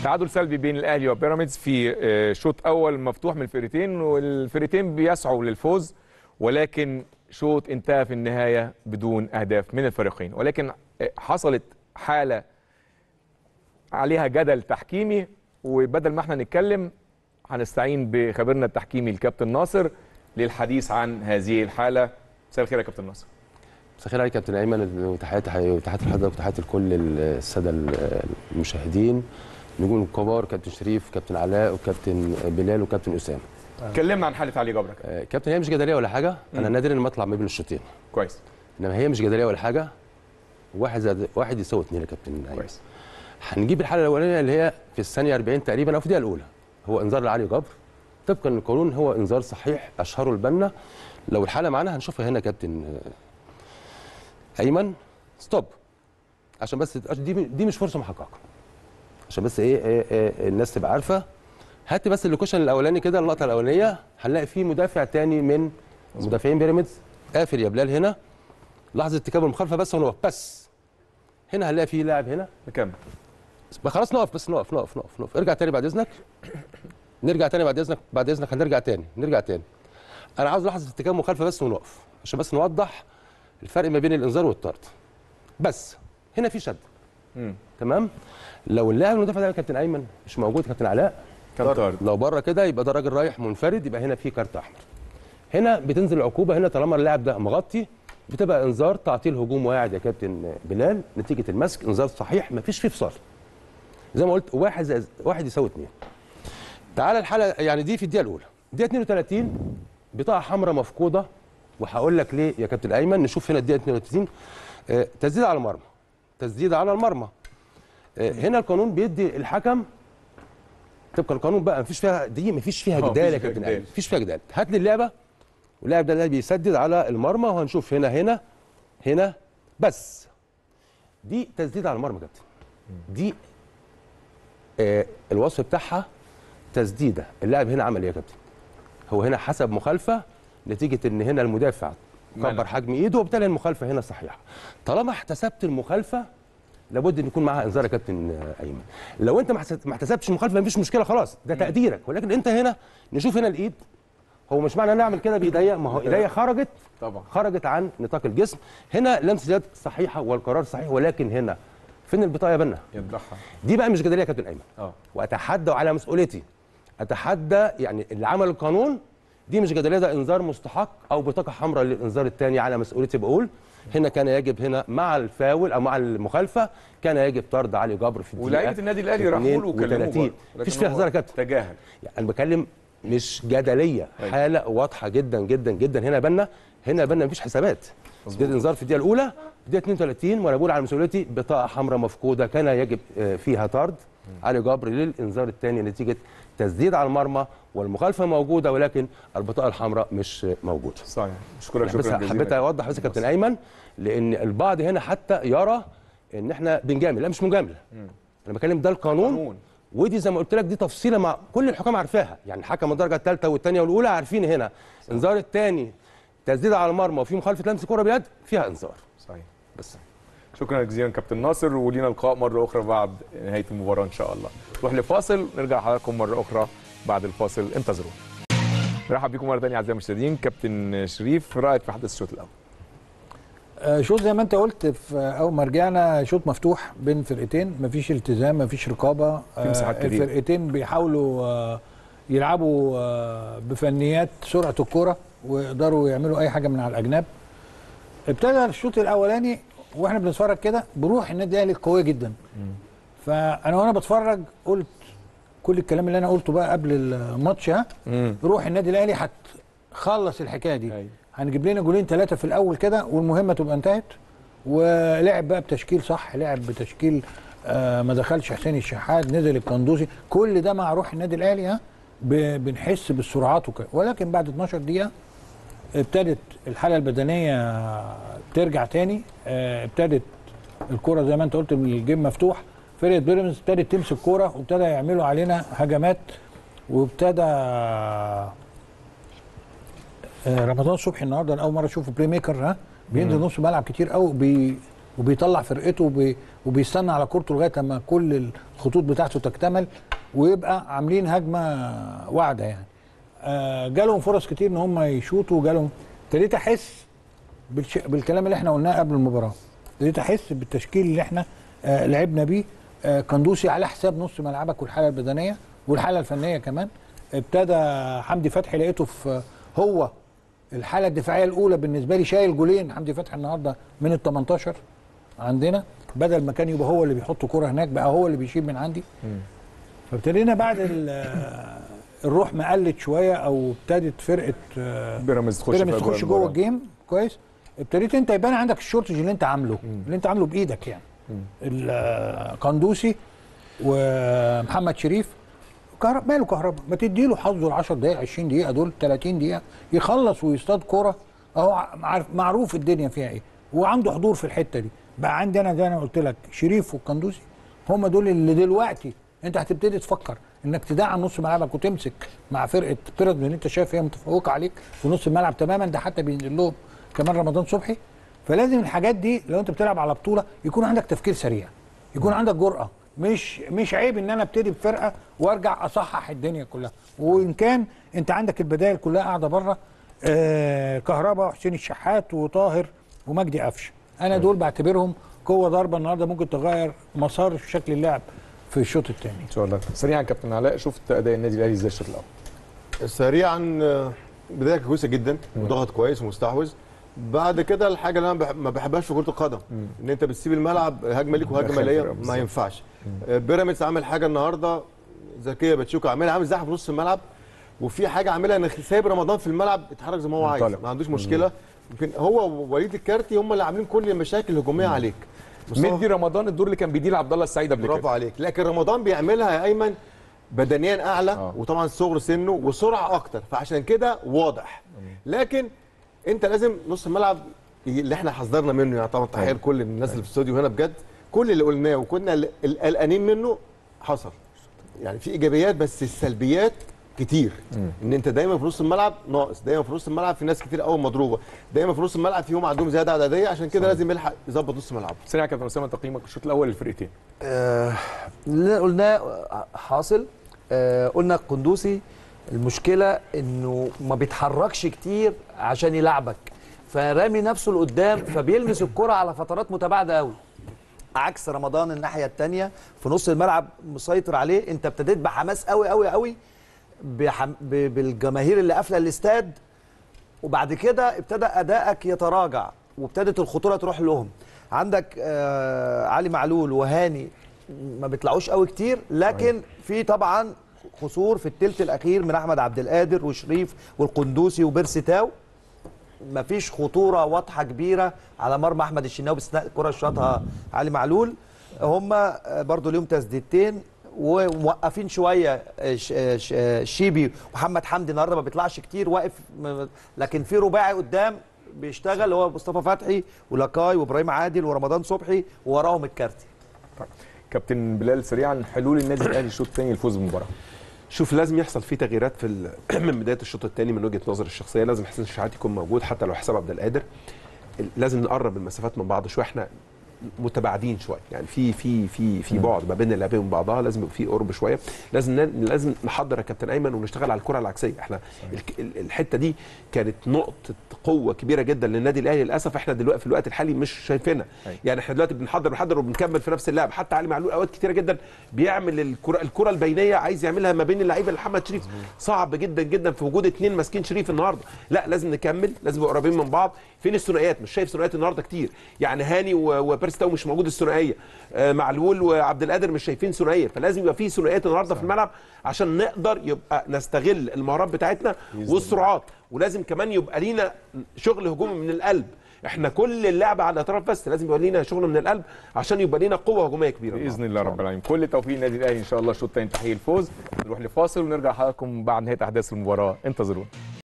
تعادل سلبي بين الاهلي وبيراميدز في آه، شوط اول مفتوح من الفرقتين والفرقتين بيسعوا للفوز ولكن شوط انتهى في النهايه بدون اهداف من الفريقين ولكن آه، حصلت حاله عليها جدل تحكيمي وبدل ما احنا نتكلم هنستعين بخبيرنا التحكيمي الكابتن ناصر للحديث عن هذه الحاله مساء الخير يا كابتن ناصر مساء الخير عليك يا كابتن ايمن وتحياتي وتحياتي لحضرتك وتحياتي لكل الساده المشاهدين نجوم الكبار كابتن شريف كابتن علاء وكابتن بلال وكابتن اسامه اتكلمنا عن حاله علي جبرك آه، كابتن هي مش جدليه ولا حاجه انا نادر ان اطلع ما بين الشوطين كويس انما هي مش جدليه ولا حاجه واحد زائد واحد يساوي اثنين يا كابتن ايمن كويس هنجيب الحاله الاولانيه اللي هي في الثانيه 40 تقريبا او في الدقيقه الاولى هو انذار لعلي جبر طبقا للقانون هو انذار صحيح اشهره البنا لو الحاله معانا هنشوفها هنا يا كابتن آه، ايمن ستوب عشان بس تبقاش- دي دي مش فرصه محققه عشان بس ايه, إيه, إيه الناس تبقى عارفه هات بس اللوكيشن الاولاني كده اللقطه الاولانيه هنلاقي فيه مدافع تاني من مدافعين بيراميدز قافل يا بلال هنا لحظه ارتكاب المخالفه بس ونقف بس هنا هنلاقي فيه لاعب هنا نكمل بقى خلاص نقف بس نقف نقف نقف نقف ارجع تاني بعد اذنك نرجع تاني بعد اذنك بعد اذنك هنرجع تاني نرجع تاني انا عاوز لحظه ارتكاب مخالفه بس ونقف عشان بس نوضح الفرق ما بين الانذار والطرد بس هنا في شد مم. تمام لو اللاعب المدافع ده يا كابتن ايمن مش موجود كابتن علاء كان طارد لو بره كده يبقى ده راجل رايح منفرد يبقى هنا في كارت احمر هنا بتنزل العقوبه هنا طالما اللاعب ده مغطي بتبقى انذار تعطيل هجوم واعد يا كابتن بلال نتيجه المسك انذار صحيح مفيش فيه فصال زي ما قلت واحد زائد واحد يساوي اثنين تعالى الحاله يعني دي في الدقيقه الاولى الدقيقه 32 بطاقه حمراء مفقوده وهقول لك ليه يا كابتن ايمن نشوف هنا الدقيقه 32 آه، تسديد على المرمى تسديد على المرمى آه، هنا القانون بيدي الحكم طبقا القانون بقى مفيش فيها دي مفيش فيها آه، جدال مفيش يا فيها كابتن جدال. ايمن مفيش فيها جدال هات لي اللعبه واللاعب ده اللي بيسدد على المرمى وهنشوف هنا هنا هنا بس دي تسديد على المرمى يا كابتن دي آه الوصف بتاعها تسديده اللاعب هنا عمل ايه يا كابتن هو هنا حسب مخالفه نتيجه ان هنا المدافع منع. كبر حجم ايده وبالتالي المخالفه هنا صحيحه طالما احتسبت المخالفه لابد ان يكون معاها انذار يا كابتن آه، ايمن لو انت ما حسبت- ما احتسبتش المخالفه مفيش مشكله خلاص ده تقديرك ولكن انت هنا نشوف هنا الايد هو مش معنى نعمل كده بايديا ما هو ايديا خرجت طبعا خرجت عن نطاق الجسم هنا لمسه يد صحيحه والقرار صحيح ولكن هنا فين البطاقه يا بنا يفضحها دي بقى مش جدليه يا كابتن ايمن اه واتحدى على مسؤوليتي اتحدى يعني اللي عمل القانون دي مش جدليه ده انذار مستحق او بطاقه حمراء للانذار الثاني على مسؤوليتي بقول هنا كان يجب هنا مع الفاول او مع المخالفه كان يجب طرد علي جبر في الدقيقه ولاعيبه النادي الاهلي راحوا له وكلموه 32. برضه. مفيش لكن فيها هو هزار يا كابتن تجاهل يعني انا بكلم مش جدليه أيوة. حاله واضحه جدا جدا جدا هنا بنا هنا بنا مفيش حسابات دي انذار في الدقيقه الاولى الدقيقه 32 وانا بقول على مسؤوليتي بطاقه حمراء مفقوده كان يجب آه، فيها طرد علي جبر للانذار الثاني نتيجه تسديد على المرمى والمخالفه موجوده ولكن البطاقه الحمراء مش آه، موجوده صحيح اشكرك بس شكرا جزيلا حبيت اوضح بس يا كابتن ايمن لان البعض هنا حتى يرى ان احنا بنجامل لا مش مجامله انا بكلم ده القانون قانون. ودي زي ما قلت لك دي تفصيله مع كل الحكام عارفاها يعني حكم الدرجه الثالثه والثانيه والاولى عارفين هنا انذار الثاني تسديد على المرمى وفي مخالفه لمس كره بيد فيها انذار صحيح بس شكرا جزيلا كابتن ناصر ولينا لقاء مره اخرى بعد نهايه المباراه ان شاء الله نروح لفاصل نرجع لحضراتكم مره اخرى بعد الفاصل انتظروا نرحب بكم مره ثانيه اعزائي المشاهدين كابتن شريف رايك في حدث الشوط الاول آه، شوط زي ما انت قلت في اول ما رجعنا شوط مفتوح بين فرقتين مفيش التزام مفيش رقابه في مساحات كتير. الفرقتين بيحاولوا آه، يلعبوا آه، بفنيات سرعه الكره ويقدروا يعملوا اي حاجه من على الاجناب ابتدى الشوط الاولاني واحنا بنتفرج كده بروح النادي الاهلي قويه جدا فانا وانا بتفرج قلت كل الكلام اللي انا قلته بقى قبل الماتش ها روح النادي الاهلي هتخلص الحكايه دي أيوة. هنجيب لنا جولين ثلاثه في الاول كده والمهمه تبقى انتهت ولعب بقى بتشكيل صح لعب بتشكيل آه ما دخلش حسين الشحات نزل القندوسي كل ده مع روح النادي الاهلي ها ب- بنحس بالسرعات وكده ولكن بعد 12 دقيقه ابتدت الحاله البدنيه ترجع تاني آه، ابتدت الكره زي ما انت قلت الجيم مفتوح فرقه بيراميدز ابتدت تمسك كوره وابتدى يعملوا علينا هجمات وابتدى آه، رمضان صبحي النهارده انا اول مره اشوفه بلاي ميكر ها بينزل نص ملعب كتير قوي بي وبيطلع فرقته وبي وبيستنى على كورته لغايه لما كل الخطوط بتاعته تكتمل ويبقى عاملين هجمه واعده يعني آه جالهم فرص كتير ان هم يشوطوا جالهم ابتديت احس بالش... بالكلام اللي احنا قلناه قبل المباراه ابتديت احس بالتشكيل اللي احنا آه لعبنا بيه آه كندوسي على حساب نص ملعبك والحاله البدنيه والحاله الفنيه كمان ابتدى حمدي فتحي لقيته في هو الحاله الدفاعيه الاولى بالنسبه لي شايل جولين حمدي فتحي النهارده من ال 18 عندنا بدل ما كان يبقى هو اللي بيحط كوره هناك بقى هو اللي بيشيل من عندي فابتدينا بعد ال- الروح ما قلت شويه او ابتدت فرقه آه، بيراميدز تخش بيراميدز في أجواء تخش جوه المباراة. الجيم كويس ابتديت انت يبان عندك الشورتج اللي انت عامله اللي انت عامله بايدك يعني القندوسي ومحمد شريف كهرباء ماله كهرباء ما تدي له حظه ال 10 دقائق 20 دقيقه دول 30 دقيقه يخلص ويصطاد كوره اهو عارف معروف الدنيا فيها ايه وعنده حضور في الحته دي بقى عندي انا زي انا قلت لك شريف والقندوسي هم دول اللي دلوقتي انت هتبتدي تفكر انك تدعم نص ملعبك وتمسك مع فرقه بيراميدز اللي انت شايف هي متفوقه عليك في نص الملعب تماما ده حتى بينزل لهم كمان رمضان صبحي فلازم الحاجات دي لو انت بتلعب على بطوله يكون عندك تفكير سريع يكون عندك جرأه مش مش عيب ان انا ابتدي بفرقه وارجع اصحح الدنيا كلها وان كان انت عندك البدائل كلها قاعده بره آه كهربا وحسين الشحات وطاهر ومجدي قفشه انا دول بعتبرهم قوه ضربه النهارده ممكن تغير مسار شكل اللعب في الشوط الثاني ان شاء الله سريعا كابتن علاء شفت اداء النادي الاهلي ازاي الشوط الاول سريعا آه، بدايه كويسه جدا وضغط كويس ومستحوذ بعد كده الحاجه اللي انا بح- ما بحبهاش في كره القدم ان انت بتسيب الملعب هجمه ليك وهجمه دخل ليا فرقة ما بالظبط. ينفعش آه، بيراميدز عامل حاجه النهارده زكيه باتشوكا عاملها عامل زحف في نص الملعب وفي حاجه عاملها ان سايب رمضان في الملعب يتحرك زي ما هو عايز منطلق. ما عندوش مشكله يمكن هو ووليد الكارتي هم اللي عاملين كل المشاكل الهجوميه عليك مصطفى- مدي رمضان الدور اللي كان بيديه لعبد الله السعيد قبل برافو كده عليك لكن رمضان بيعملها يا ايمن بدنيا اعلى آه. آه. وطبعا صغر سنه وسرعه اكتر فعشان كده واضح لكن انت لازم نص الملعب ي- اللي احنا حذرنا منه يعني طبعا تحيه لكل الناس اللي في الاستوديو هنا بجد كل اللي قلناه وكنا ال- ال- قلقانين منه حصل يعني في ايجابيات بس السلبيات كتير ان انت دايما في نص الملعب ناقص دايما في نص الملعب في ناس كتير قوي مضروبه دايما في نص الملعب فيهم عندهم زياده عدديه عشان كده لازم يلحق يظبط نص ملعبه سريعا كابتن اسامه تقييمك الشوط الاول للفرقتين آه، اللي قلناه حاصل آه، قلنا القندوسي المشكله انه ما بيتحركش كتير عشان يلعبك فرامي نفسه لقدام فبيلمس الكره على فترات متباعده قوي عكس رمضان الناحيه الثانيه في نص الملعب مسيطر عليه انت ابتديت بحماس قوي قوي قوي بحم... ب... بالجماهير اللي قافله الاستاد وبعد كده ابتدى ادائك يتراجع وابتدت الخطوره تروح لهم عندك آه علي معلول وهاني ما بيطلعوش قوي كتير لكن في طبعا خسور في الثلث الاخير من احمد عبد القادر وشريف والقندوسي وبيرسي تاو مفيش خطوره واضحه كبيره على مرمى احمد الشناوي باستثناء الكره اللي شاطها علي معلول هم برضو ليهم تسديدتين وموقفين شويه آه، ش- آه، ش- آه، شيبي ومحمد حمدي النهارده ما بيطلعش كتير واقف م- لكن في رباعي قدام بيشتغل هو مصطفى فتحي ولاكاي وابراهيم عادل ورمضان صبحي ووراهم الكارتي طيب. كابتن بلال سريعا حلول النادي الاهلي الشوط الثاني للفوز بالمباراه شوف لازم يحصل فيه تغييرات في ال- من بدايه الشوط الثاني من وجهه نظري الشخصيه لازم حسين الشحات يكون موجود حتى لو حسام عبد القادر ال- لازم نقرب المسافات من بعض شويه احنا متباعدين شويه يعني في في في في بعد ما بين اللاعبين وبين بعضها لازم يبقى في قرب شويه لازم ن- لازم نحضر يا كابتن ايمن ونشتغل على الكره العكسيه احنا الك- ال- الحته دي كانت نقطه قوه كبيره جدا للنادي الاهلي للاسف احنا دلوقتي في الوقت الحالي مش شايفينها أيوة. يعني احنا دلوقتي بنحضر بنحضر وبنكمل في نفس اللعب حتى علي معلول اوقات كتيره جدا بيعمل الكره الكره البينيه عايز يعملها ما بين اللعيبه محمد شريف صعب جدا جدا في وجود اثنين ماسكين شريف النهارده لا لازم نكمل لازم نبقى قريبين من بعض فين الثنائيات مش شايف ثنائيات النهارده كتير يعني هاني و- وبيرس تاو مش موجود الثنائيه آه، معلول وعبد القادر مش شايفين ثنائيه فلازم يبقى في ثنائيات النهارده في الملعب عشان نقدر يبقى نستغل المهارات بتاعتنا والسرعات ولازم كمان يبقى لينا شغل هجومي من القلب احنا كل اللعب على الاطراف بس لازم يبقى لينا شغل من القلب عشان يبقى لينا قوه هجوميه كبيره باذن الله رب العالمين كل توفيق النادي الاهلي ان شاء الله الشوط الثاني تحقيق الفوز نروح لفاصل ونرجع لحضراتكم بعد نهايه احداث المباراه انتظرونا